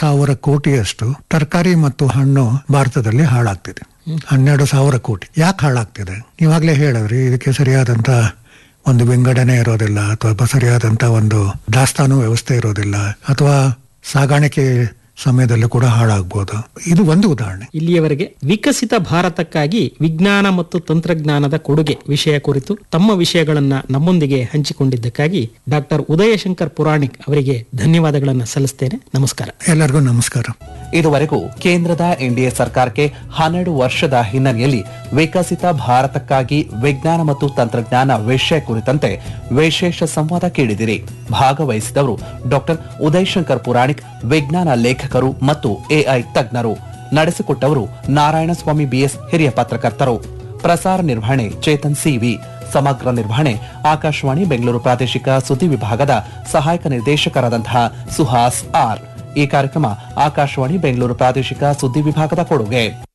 ಸಾವಿರ ಕೋಟಿಯಷ್ಟು ತರಕಾರಿ ಮತ್ತು ಹಣ್ಣು ಭಾರತದಲ್ಲಿ ಹಾಳಾಗ್ತಿದೆ ಹನ್ನೆರಡು ಸಾವಿರ ಕೋಟಿ ಯಾಕೆ ಹಾಳಾಗ್ತಿದೆ ನೀವಾಗ್ಲೇ ಹೇಳಿದ್ರಿ ಇದಕ್ಕೆ ಸರಿಯಾದಂತ ಒಂದು ವಿಂಗಡಣೆ ಇರೋದಿಲ್ಲ ಅಥವಾ ಸರಿಯಾದಂತ ಒಂದು ದಾಸ್ತಾನು ವ್ಯವಸ್ಥೆ ಇರೋದಿಲ್ಲ ಅಥವಾ ಸಾಗಾಣಿಕೆ ಸಮಯದಲ್ಲೂ ಕೂಡ ಹಾಳಾಗ್ಬೋದು ಇದು ಒಂದು ಉದಾಹರಣೆ ಇಲ್ಲಿಯವರೆಗೆ ವಿಕಸಿತ ಭಾರತಕ್ಕಾಗಿ ವಿಜ್ಞಾನ ಮತ್ತು ತಂತ್ರಜ್ಞಾನದ ಕೊಡುಗೆ ವಿಷಯ ಕುರಿತು ತಮ್ಮ ವಿಷಯಗಳನ್ನ ನಮ್ಮೊಂದಿಗೆ ಹಂಚಿಕೊಂಡಿದ್ದಕ್ಕಾಗಿ ಡಾಕ್ಟರ್ ಉದಯಶಂಕರ್ ಪುರಾಣಿಕ್ ಅವರಿಗೆ ಧನ್ಯವಾದಗಳನ್ನು ಸಲ್ಲಿಸ್ತೇನೆ ನಮಸ್ಕಾರ ಎಲ್ಲರಿಗೂ ನಮಸ್ಕಾರ ಇದುವರೆಗೂ ಕೇಂದ್ರದ ಎನ್ಡಿಎ ಸರ್ಕಾರಕ್ಕೆ ಹನ್ನೆರಡು ವರ್ಷದ ಹಿನ್ನೆಲೆಯಲ್ಲಿ ವಿಕಸಿತ ಭಾರತಕ್ಕಾಗಿ ವಿಜ್ಞಾನ ಮತ್ತು ತಂತ್ರಜ್ಞಾನ ವಿಷಯ ಕುರಿತಂತೆ ವಿಶೇಷ ಸಂವಾದ ಕೇಳಿದಿರಿ ಭಾಗವಹಿಸಿದವರು ಡಾಕ್ಟರ್ ಉದಯಶಂಕರ್ ಪುರಾಣಿಕ್ ವಿಜ್ಞಾನ ಲೇಖಕರು ಮತ್ತು ಎಐ ತಜ್ಞರು ನಡೆಸಿಕೊಟ್ಟವರು ನಾರಾಯಣಸ್ವಾಮಿ ಬಿಎಸ್ ಹಿರಿಯ ಪತ್ರಕರ್ತರು ಪ್ರಸಾರ ನಿರ್ವಹಣೆ ಚೇತನ್ ಸಿವಿ ಸಮಗ್ರ ನಿರ್ವಹಣೆ ಆಕಾಶವಾಣಿ ಬೆಂಗಳೂರು ಪ್ರಾದೇಶಿಕ ಸುದ್ದಿ ವಿಭಾಗದ ಸಹಾಯಕ ನಿರ್ದೇಶಕರಾದಂತಹ ಸುಹಾಸ್ ಆರ್ ಈ ಕಾರ್ಯಕ್ರಮ ಆಕಾಶವಾಣಿ ಬೆಂಗಳೂರು ಪ್ರಾದೇಶಿಕ ಸುದ್ದಿ ವಿಭಾಗದ ಕೊಡುಗೆ